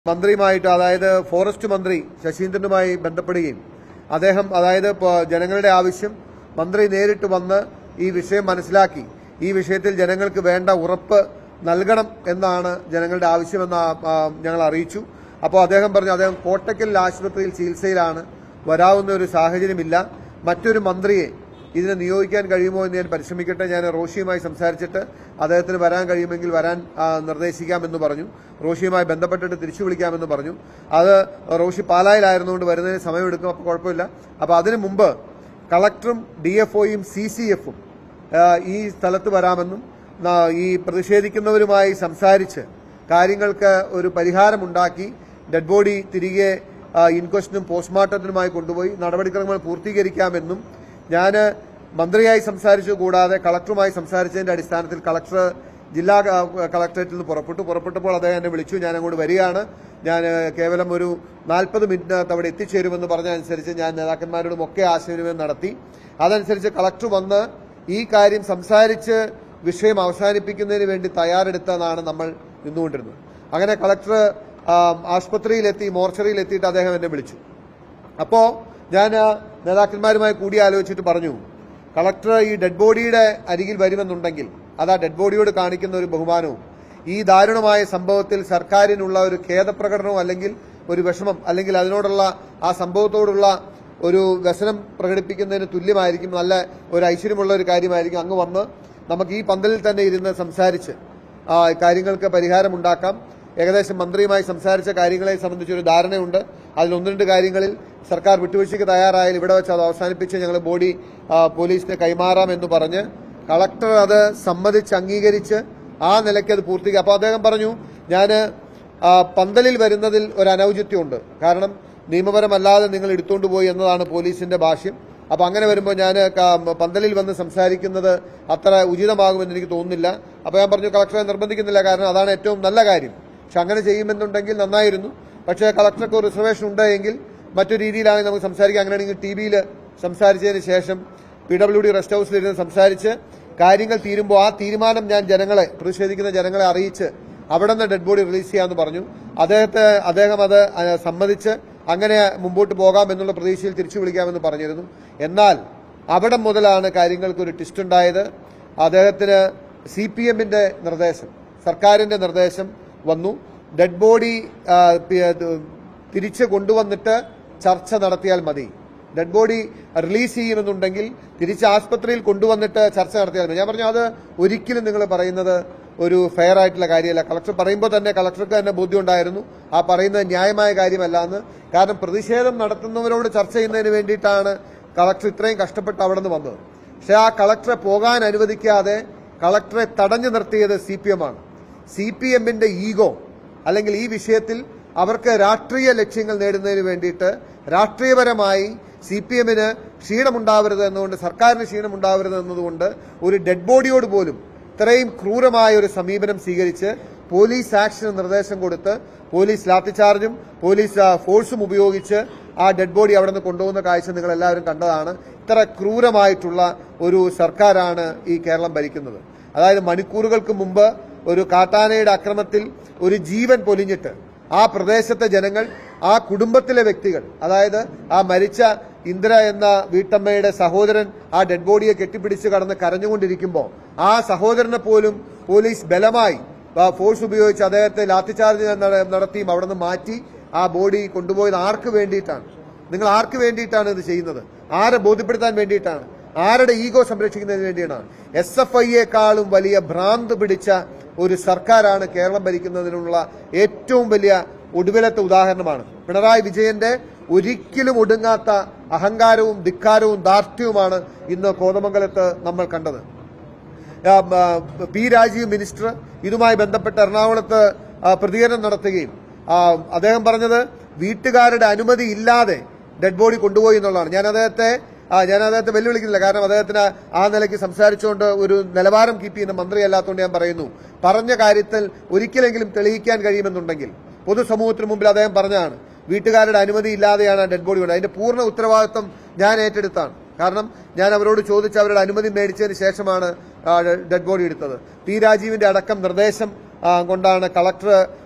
മന്ത്രിയുമായിട്ട് അതായത് ഫോറസ്റ്റ് മന്ത്രി ശശീന്ദ്രനുമായി ബന്ധപ്പെടുകയും അദ്ദേഹം അതായത് ഇപ്പോ ജനങ്ങളുടെ ആവശ്യം മന്ത്രി നേരിട്ട് വന്ന് ഈ വിഷയം മനസ്സിലാക്കി ഈ വിഷയത്തിൽ ജനങ്ങൾക്ക് വേണ്ട ഉറപ്പ് നൽകണം എന്നാണ് ജനങ്ങളുടെ ആവശ്യമെന്ന് ആ- ആ ഞങ്ങൾ അറിയിച്ചു അപ്പോൾ അദ്ദേഹം പറഞ്ഞു അദ്ദേഹം കോട്ടക്കൽ ആശുപത്രിയിൽ ചികിത്സയിലാണ് വരാവുന്ന ഒരു സാഹചര്യമില്ല മറ്റൊരു മന്ത്രിയെ ഇതിനെ നിയോഗിക്കാൻ കഴിയുമോ എന്ന് ഞാൻ പരിശ്രമിക്കട്ടെ ഞാൻ റോഷിയുമായി സംസാരിച്ചിട്ട് അദ്ദേഹത്തിന് വരാൻ കഴിയുമെങ്കിൽ വരാൻ ആ, നിർദ്ദേശിക്കാമെന്ന് പറഞ്ഞു റോഷിയുമായി ബന്ധപ്പെട്ടിട്ട് തിരിച്ചു വിളിക്കാമെന്ന് പറഞ്ഞു അത് റോഷി പാലായിലായിരുന്നുകൊണ്ട് വരുന്നതിന് സമയമെടുക്കും അപ്പോൾ കുഴപ്പമില്ല അപ്പോൾ അതിനു മുമ്പ് കളക്ടറും ഡി എഫ് ഒയും സി സി എഫും ഈ സ്ഥലത്ത് വരാമെന്നും ന- ഈ പ്രതിഷേധിക്കുന്നവരുമായി സംസാരിച്ച് കാര്യങ്ങൾക്ക് ഒരു പരിഹാരമുണ്ടാക്കി ഡെഡ് ബോഡി തിരികെ ആ, ഇൻക്വസ്റ്റിനും പോസ്റ്റ്മോർട്ടത്തിനുമായി കൊണ്ടുപോയി നടപടിക്രമങ്ങൾ പൂർത്തീകരിക്കാമെന്നും ഞാൻ മന്ത്രിയായി സംസാരിച്ചു കൂടാതെ കളക്ടറുമായി സംസാരിച്ചതിന്റെ അടിസ്ഥാനത്തിൽ കളക്ടർ ജില്ലാ ക- കളക്ടറേറ്റിൽ നിന്ന് പുറപ്പെട്ടു പുറപ്പെട്ടപ്പോൾ അദ്ദേഹം എന്നെ വിളിച്ചു ഞാൻ അങ്ങോട്ട് വരികയാണ് ഞാൻ ഏഹ്, കേവലം ഒരു നാൽപ്പത് മിനിറ്റിനകത്ത് അവിടെ എത്തിച്ചേരുമെന്ന് പറഞ്ഞതനുസരിച്ച് ഞാൻ നേതാക്കന്മാരോടും ഒക്കെ ആശയവിനിമയം നടത്തി അതനുസരിച്ച് കളക്ടർ വന്ന് ഈ കാര്യം സംസാരിച്ച് വിഷയം അവസാനിപ്പിക്കുന്നതിന് വേണ്ടി തയ്യാറെടുത്തതാണ് നമ്മൾ നിന്നുകൊണ്ടിരുന്നത് അങ്ങനെ കളക്ടർ ആം, ആശുപത്രിയിലെത്തി മോർച്ചറിയിലെത്തിയിട്ട് അദ്ദേഹം എന്നെ വിളിച്ചു അപ്പോ ഞാൻ ആ, നേതാക്കന്മാരുമായി കൂടിയാലോചിച്ചിട്ട് പറഞ്ഞു കളക്ടർ ഈ ഡെഡ് ബോഡിയുടെ അരികിൽ വരുമെന്നുണ്ടെങ്കിൽ അത് ആ ഡെഡ് ബോഡിയോട് കാണിക്കുന്ന ഒരു ബഹുമാനവും ഈ ദാരുണമായ സംഭവത്തിൽ സർക്കാരിനുള്ള ഒരു ഖേദപ്രകടനവും അല്ലെങ്കിൽ ഒരു വിഷമം അല്ലെങ്കിൽ അതിനോടുള്ള ആ സംഭവത്തോടുള്ള ഒരു വ്യസനം പ്രകടിപ്പിക്കുന്നതിന് തുല്യമായിരിക്കും നല്ല ഒരു ഐശ്വര്യമുള്ള ഒരു കാര്യമായിരിക്കും അങ്ങ് വന്ന് നമുക്ക് ഈ പന്തലിൽ തന്നെ ഇരുന്ന് സംസാരിച്ച് ആ, കാര്യങ്ങൾക്ക് പരിഹാരമുണ്ടാക്കാം ഏകദേശം മന്ത്രിയുമായി സംസാരിച്ച കാര്യങ്ങളെ സംബന്ധിച്ചൊരു ധാരണയുണ്ട് അതിൽ ഒന്ന് രണ്ട് കാര്യങ്ങളിൽ സർക്കാർ വിട്ടുവീഴ്ചയ്ക്ക് തയ്യാറായാൽ ഇവിടെ വെച്ച് അത് അവസാനിപ്പിച്ച് ഞങ്ങൾ ബോഡി ആ, പോലീസിന് കൈമാറാം എന്ന് പറഞ്ഞ് കളക്ടർ അത് സമ്മതിച്ച് അംഗീകരിച്ച് ആ നിലയ്ക്ക് അത് പൂർത്തിയാക്കി അപ്പോൾ അദ്ദേഹം പറഞ്ഞു ഞാൻ പന്തലിൽ വരുന്നതിൽ ഒരു അനൌചിത്യമുണ്ട് കാരണം നിയമപരമല്ലാതെ നിങ്ങൾ എടുത്തുകൊണ്ട് പോയി എന്നതാണ് പോലീസിന്റെ ഭാഷ്യം അപ്പൊ അങ്ങനെ വരുമ്പോൾ ഞാൻ പന്തലിൽ വന്ന് സംസാരിക്കുന്നത് അത്ര ഉചിതമാകുമെന്ന് എനിക്ക് തോന്നുന്നില്ല അപ്പൊ ഞാൻ പറഞ്ഞു കളക്ടറെ നിർബന്ധിക്കുന്നില്ല കാരണം അതാണ് ഏറ്റവും നല്ല കാര്യം പക്ഷെ അങ്ങനെ ചെയ്യുമെന്നുണ്ടെങ്കിൽ നന്നായിരുന്നു പക്ഷേ കളക്ടർക്ക് ഒരു റിസർവേഷൻ ഉണ്ട് എങ്കിൽ മറ്റു രീതിയിലാണെങ്കിൽ നമുക്ക് സംസാരിക്കാം അങ്ങനെയാണെങ്കിൽ ടി വിയിൽ സംസാരിച്ചതിന് ശേഷം പി ഡബ്ല്യു ഡി റെസ്റ്റ് ഹൌസിൽ ഇരുന്ന് സംസാരിച്ച് കാര്യങ്ങൾ തീരുമ്പോൾ ആ തീരുമാനം ഞാൻ ജനങ്ങളെ പ്രതിഷേധിക്കുന്ന ജനങ്ങളെ അറിയിച്ച് അവിടെ നിന്ന് ഡെഡ് ബോഡി റിലീസ് ചെയ്യാമെന്ന് പറഞ്ഞു അദ്ദേഹത്തെ അദ്ദേഹം അത് ആ, സമ്മതിച്ച് അങ്ങനെ മുമ്പോട്ട് പോകാം എന്നുള്ള പ്രതീക്ഷയിൽ തിരിച്ചു വിളിക്കാമെന്ന് പറഞ്ഞിരുന്നു എന്നാൽ അവിടെ മുതലാണ് കാര്യങ്ങൾക്ക് ഒരു ട്വിസ്റ്റ് ഉണ്ടായത് അദ്ദേഹത്തിന് സി പി എമ്മിന്റെ നിർദ്ദേശം സർക്കാരിന്റെ നിർദ്ദേശം വന്നു ഡെഡ് ബോഡി ആ, പി- അത് തിരിച്ച് കൊണ്ടുവന്നിട്ട് ചർച്ച നടത്തിയാൽ മതി ഡെഡ് ബോഡി റിലീസ് ചെയ്യുമെന്നുണ്ടെങ്കിൽ തിരിച്ച് ആസ്പത്രിയിൽ കൊണ്ടുവന്നിട്ട് ചർച്ച നടത്തിയാൽ മതി ഞാൻ പറഞ്ഞു അത് ഒരിക്കലും നിങ്ങൾ പറയുന്നത് ഒരു ഫെയർ ആയിട്ടുള്ള കാര്യമല്ല കളക്ടർ പറയുമ്പോൾ തന്നെ കളക്ടർക്ക് തന്നെ ബോധ്യമുണ്ടായിരുന്നു ആ പറയുന്നത് ന്യായമായ കാര്യമല്ല എന്ന് കാരണം പ്രതിഷേധം നടത്തുന്നവരോട് ചർച്ച ചെയ്യുന്നതിന് വേണ്ടിയിട്ടാണ് കളക്ടർ ഇത്രയും കഷ്ടപ്പെട്ട് അവിടെ നിന്ന് വന്നത് പക്ഷെ ആ കളക്ടറെ പോകാൻ അനുവദിക്കാതെ കളക്ടറെ തടഞ്ഞു നിർത്തിയത് സി പി എം ആണ് സി പി എമ്മിന്റെ ഈഗോ അല്ലെങ്കിൽ ഈ വിഷയത്തിൽ അവർക്ക് രാഷ്ട്രീയ ലക്ഷ്യങ്ങൾ നേടുന്നതിന് വേണ്ടിയിട്ട് രാഷ്ട്രീയപരമായി സി പി എമ്മിന് ക്ഷീണമുണ്ടാവരുത് എന്നുകൊണ്ട് സർക്കാരിന് ക്ഷീണമുണ്ടാവരുത് എന്നതുകൊണ്ട് ഒരു ഡെഡ് ബോഡിയോട് പോലും ഇത്രയും ക്രൂരമായ ഒരു സമീപനം സ്വീകരിച്ച് പോലീസ് ആക്ഷന് നിർദ്ദേശം കൊടുത്ത് പോലീസ് ലാത്തിചാർജും പോലീസ് ആ, ഫോഴ്സും ഉപയോഗിച്ച് ആ ഡെഡ് ബോഡി അവിടെ നിന്ന് കൊണ്ടുപോകുന്ന കാഴ്ച നിങ്ങൾ എല്ലാവരും കണ്ടതാണ് ഇത്ര ക്രൂരമായിട്ടുള്ള ഒരു സർക്കാരാണ് ഈ കേരളം ഭരിക്കുന്നത് അതായത് മണിക്കൂറുകൾക്ക് മുമ്പ് ഒരു കാട്ടാനയുടെ അക്രമത്തിൽ ഒരു ജീവൻ പൊലിഞ്ഞിട്ട് ആ പ്രദേശത്തെ ജനങ്ങൾ ആ കുടുംബത്തിലെ വ്യക്തികൾ അതായത് ആ മരിച്ച ഇന്ദിര എന്ന വീട്ടമ്മയുടെ സഹോദരൻ ആ ഡെഡ് ബോഡിയെ കെട്ടിപ്പിടിച്ച് കടന്ന് കരഞ്ഞുകൊണ്ടിരിക്കുമ്പോൾ ആ സഹോദരനെ പോലും പോലീസ് ബലമായി ആ, ഫോഴ്സ് ഉപയോഗിച്ച് അദ്ദേഹത്തെ ലാത്തിചാർജ് നട- നടത്തിയും അവിടെ നിന്ന് മാറ്റി ആ ബോഡി കൊണ്ടുപോയത് ആർക്ക് വേണ്ടിയിട്ടാണ് നിങ്ങൾ ആർക്ക് വേണ്ടിയിട്ടാണ് ഇത് ചെയ്യുന്നത് ആരെ ബോധ്യപ്പെടുത്താൻ വേണ്ടിയിട്ടാണ് ആരുടെ ഈഗോ സംരക്ഷിക്കുന്നതിന് വേണ്ടിയാണ് എസ് എഫ് ഐയെക്കാളും വലിയ ഭ്രാന്ത് പിടിച്ച ഒരു സർക്കാരാണ് കേരളം ഭരിക്കുന്നതിനുള്ള ഏറ്റവും വലിയ ഒടുവിലത്തെ ഉദാഹരണമാണ് പിണറായി വിജയന്റെ ഒരിക്കലും ഒടുങ്ങാത്ത അഹങ്കാരവും ധിക്കാരവും ധാർഷ്ട്യവുമാണ് ഇന്ന് കോതമംഗലത്ത് നമ്മൾ കണ്ടത് ആ, ആ, പി രാജീവ് മിനിസ്റ്റർ ഇതുമായി ബന്ധപ്പെട്ട് എറണാകുളത്ത് ആ, പ്രതികരണം നടത്തുകയും ആ, അദ്ദേഹം പറഞ്ഞത് വീട്ടുകാരുടെ അനുമതി ഇല്ലാതെ ഡെഡ് ബോഡി കൊണ്ടുപോയി എന്നുള്ളതാണ് ഞാൻ അദ്ദേഹത്തെ ആ, ഞാൻ അദ്ദേഹത്തെ വെല്ലുവിളിക്കുന്നില്ല കാരണം അദ്ദേഹത്തിന് ആ നിലയ്ക്ക് സംസാരിച്ചുകൊണ്ട് ഒരു നിലവാരം കീപ്പ് ചെയ്യുന്ന മന്ത്രിയല്ലാത്തതുകൊണ്ട് ഞാൻ പറയുന്നു പറഞ്ഞ കാര്യത്തിൽ ഒരിക്കലെങ്കിലും തെളിയിക്കാൻ കഴിയുമെന്നുണ്ടെങ്കിൽ പൊതുസമൂഹത്തിന് മുമ്പിൽ അദ്ദേഹം പറഞ്ഞതാണ് വീട്ടുകാരുടെ അനുമതി ഇല്ലാതെയാണ് ഡെഡ് ബോഡി കൊണ്ട് അതിന്റെ പൂർണ്ണ ഉത്തരവാദിത്വം ഞാൻ ഏറ്റെടുത്താണ് കാരണം ഞാൻ അവരോട് ചോദിച്ച് അവരുടെ അനുമതി മേടിച്ചതിന് ശേഷമാണ് ആ, ഡെഡ് ബോഡി എടുത്തത് പി രാജീവിന്റെ അടക്കം നിർദ്ദേശം ആ, കൊണ്ടാണ് കളക്ടർ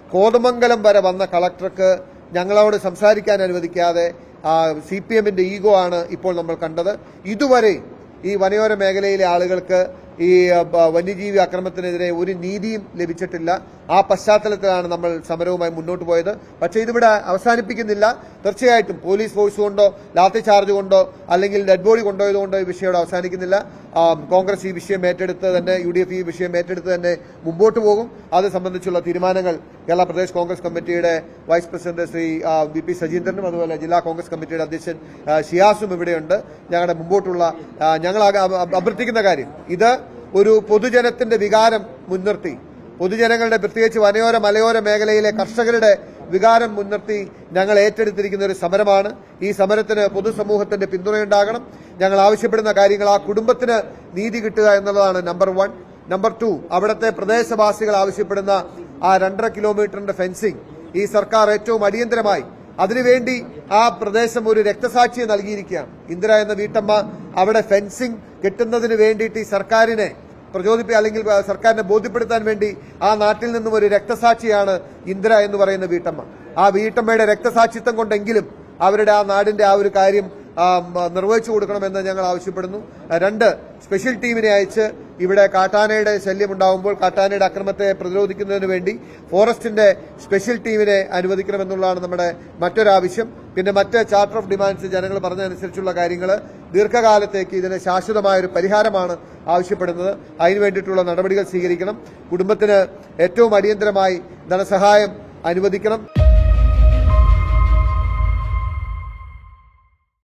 കോതമംഗലം വരെ വന്ന കളക്ടർക്ക് ഞങ്ങളോട് സംസാരിക്കാൻ അനുവദിക്കാതെ സി പി എമ്മിന്റെ ഈഗോ ആണ് ഇപ്പോൾ നമ്മൾ കണ്ടത് ഇതുവരെ ഈ വനയോര മേഖലയിലെ ആളുകൾക്ക് ഈ ആ, ബ- വന്യജീവി അക്രമത്തിനെതിരെ ഒരു നീതിയും ലഭിച്ചിട്ടില്ല ആ പശ്ചാത്തലത്തിലാണ് നമ്മൾ സമരവുമായി മുന്നോട്ട് പോയത് പക്ഷേ ഇതിവിടെ അവസാനിപ്പിക്കുന്നില്ല തീർച്ചയായിട്ടും പോലീസ് ഫോഴ്സ് കൊണ്ടോ ലാത്തി ചാർജ് കൊണ്ടോ അല്ലെങ്കിൽ ഡെഡ് ബോഡി കൊണ്ടുപോയതുകൊണ്ടോ ഈ വിഷയം ഇവിടെ അവസാനിക്കുന്നില്ല ആ, കോൺഗ്രസ് ഈ വിഷയം ഏറ്റെടുത്ത് തന്നെ യു ഡി എഫ് ഈ വിഷയം ഏറ്റെടുത്ത് തന്നെ മുമ്പോട്ട് പോകും അത് സംബന്ധിച്ചുള്ള തീരുമാനങ്ങൾ കേരള പ്രദേശ് കോൺഗ്രസ് കമ്മിറ്റിയുടെ വൈസ് പ്രസിഡന്റ് ശ്രീ ആ, വി പി സജീന്ദ്രനും അതുപോലെ ജില്ലാ കോൺഗ്രസ് കമ്മിറ്റിയുടെ അധ്യക്ഷൻ ആ, ഷിയാസും ഇവിടെയുണ്ട് ഞങ്ങളുടെ മുമ്പോട്ടുള്ള ആ, ഞങ്ങൾ ആകെ അഭ- അഭ- അഭ്യർത്ഥിക്കുന്ന കാര്യം ഇത് ഒരു പൊതുജനത്തിന്റെ വികാരം മുൻനിർത്തി പൊതുജനങ്ങളുടെ പ്രത്യേകിച്ച് വനയോര മലയോര മേഖലയിലെ കർഷകരുടെ വികാരം മുൻനിർത്തി ഞങ്ങൾ ഏറ്റെടുത്തിരിക്കുന്ന ഒരു സമരമാണ് ഈ സമരത്തിന് പൊതുസമൂഹത്തിന്റെ പിന്തുണയുണ്ടാകണം ഞങ്ങൾ ആവശ്യപ്പെടുന്ന കാര്യങ്ങൾ ആ കുടുംബത്തിന് നീതി കിട്ടുക എന്നുള്ളതാണ് നമ്പർ വൺ നമ്പർ ടു അവിടുത്തെ പ്രദേശവാസികൾ ആവശ്യപ്പെടുന്ന ആ രണ്ടര കിലോമീറ്ററിന്റെ ഫെൻസിംഗ് ഈ സർക്കാർ ഏറ്റവും അടിയന്തരമായി അതിനുവേണ്ടി ആ പ്രദേശം ഒരു രക്തസാക്ഷിയെ നൽകിയിരിക്കുകയാണ് ഇന്ദിര എന്ന വീട്ടമ്മ അവിടെ ഫെൻസിംഗ് കെട്ടുന്നതിന് വേണ്ടിയിട്ട് ഈ സർക്കാരിനെ പ്രചോദിപ്പി അല്ലെങ്കിൽ ആ, സർക്കാരിനെ ബോധ്യപ്പെടുത്താൻ വേണ്ടി ആ നാട്ടിൽ നിന്നും ഒരു രക്തസാക്ഷിയാണ് ഇന്ദിര എന്ന് പറയുന്ന വീട്ടമ്മ ആ വീട്ടമ്മയുടെ രക്തസാക്ഷിത്വം കൊണ്ടെങ്കിലും അവരുടെ ആ നാടിന്റെ ആ ഒരു കാര്യം ആ, മ, നിർവഹിച്ചു കൊടുക്കണമെന്ന് ഞങ്ങൾ ആവശ്യപ്പെടുന്നു ആ, രണ്ട് സ്പെഷ്യൽ ടീമിനെ അയച്ച് ഇവിടെ കാട്ടാനയുടെ ശല്യം ഉണ്ടാകുമ്പോൾ കാട്ടാനയുടെ അക്രമത്തെ പ്രതിരോധിക്കുന്നതിന് വേണ്ടി ഫോറസ്റ്റിന്റെ സ്പെഷ്യൽ ടീമിനെ അനുവദിക്കണമെന്നുള്ളതാണ് നമ്മുടെ മറ്റൊരാവശ്യം പിന്നെ മറ്റ് ചാർട്ടർ ഓഫ് ഡിമാൻഡ്സ് ജനങ്ങൾ പറഞ്ഞതനുസരിച്ചുള്ള കാര്യങ്ങൾ ദീർഘകാലത്തേക്ക് ഇതിന് ശാശ്വതമായ ഒരു പരിഹാരമാണ് ആവശ്യപ്പെടുന്നത് അതിനു വേണ്ടിയിട്ടുള്ള നടപടികൾ സ്വീകരിക്കണം കുടുംബത്തിന് ഏറ്റവും അടിയന്തരമായി ധനസഹായം അനുവദിക്കണം